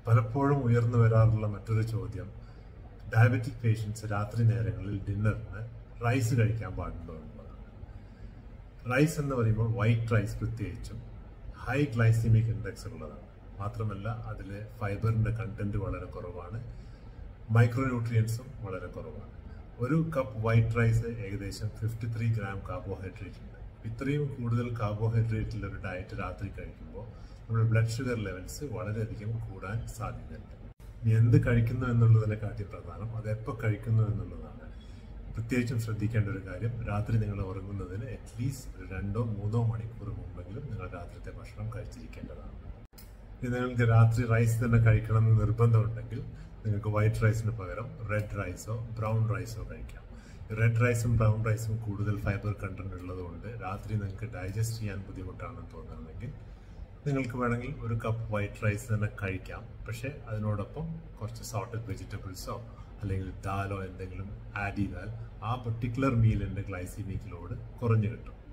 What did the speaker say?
പലപ്പോഴും ഉയർന്നു വരാറുള്ള മറ്റൊരു ചോദ്യം ഡയബറ്റിക് പേഷ്യൻസ് രാത്രി നേരങ്ങളിൽ ഡിന്നറിന് റൈസ് കഴിക്കാൻ പാടുണ്ടോ എന്നുള്ളതാണ് റൈസ് എന്ന് പറയുമ്പോൾ വൈറ്റ് റൈസ് പ്രത്യേകിച്ചും ഹൈ ഗ്ലൈസിമിക് ഇൻഡെക്സ് ഉള്ളതാണ് മാത്രമല്ല അതിൽ ഫൈബറിന്റെ കണ്ടന്റ് വളരെ കുറവാണ് മൈക്രോ ന്യൂട്രിയൻസും വളരെ കുറവാണ് ഒരു കപ്പ് വൈറ്റ് റൈസ് ഏകദേശം ഫിഫ്റ്റി ത്രീ ഗ്രാം കാർബോഹൈഡ്രേറ്റ് ഉണ്ട് ഇത്രയും കൂടുതൽ കാർബോഹൈഡ്രേറ്റിൽ ഒരു ഡയറ്റ് രാത്രി കഴിക്കുമ്പോൾ നമ്മുടെ ബ്ലഡ് ഷുഗർ ലെവൽസ് വളരെയധികം കൂടാൻ സാധ്യതയുണ്ട് ഇനി എന്ത് കഴിക്കുന്നു എന്നുള്ളതിനെക്കാട്ടി പ്രധാനം അത് എപ്പോൾ കഴിക്കുന്നു എന്നുള്ളതാണ് പ്രത്യേകിച്ചും ശ്രദ്ധിക്കേണ്ട ഒരു കാര്യം രാത്രി നിങ്ങൾ ഉറങ്ങുന്നതിന് അറ്റ്ലീസ്റ്റ് ഒരു രണ്ടോ മൂന്നോ മണിക്കൂർ മുമ്പെങ്കിലും നിങ്ങൾ രാത്രിത്തെ ഭക്ഷണം കഴിച്ചിരിക്കേണ്ടതാണ് ഇനി നിങ്ങൾക്ക് രാത്രി റൈസ് തന്നെ കഴിക്കണം എന്ന് നിർബന്ധമുണ്ടെങ്കിൽ നിങ്ങൾക്ക് വൈറ്റ് റൈസിന് പകരം റെഡ് റൈസോ ബ്രൗൺ റൈസോ കഴിക്കാം റെഡ് റൈസും ബ്രൗൺ റൈസും കൂടുതൽ ഫൈബർ കണ്ടന്റ് ഉള്ളതുകൊണ്ട് രാത്രി നിങ്ങൾക്ക് ഡൈജസ്റ്റ് ചെയ്യാൻ ബുദ്ധിമുട്ടാണെന്ന് തോന്നുന്നുണ്ടെങ്കിൽ നിങ്ങൾക്ക് വേണമെങ്കിൽ ഒരു കപ്പ് വൈറ്റ് റൈസ് തന്നെ കഴിക്കാം പക്ഷേ അതിനോടൊപ്പം കുറച്ച് സോൾട്ടഡ് വെജിറ്റബിൾസോ അല്ലെങ്കിൽ ദാലോ എന്തെങ്കിലും ആഡ് ചെയ്താൽ ആ പെർട്ടിക്കുലർ മീലിന്റെ ഗ്ലൈസിമിക് ലോഡ് കുറഞ്ഞു കിട്ടും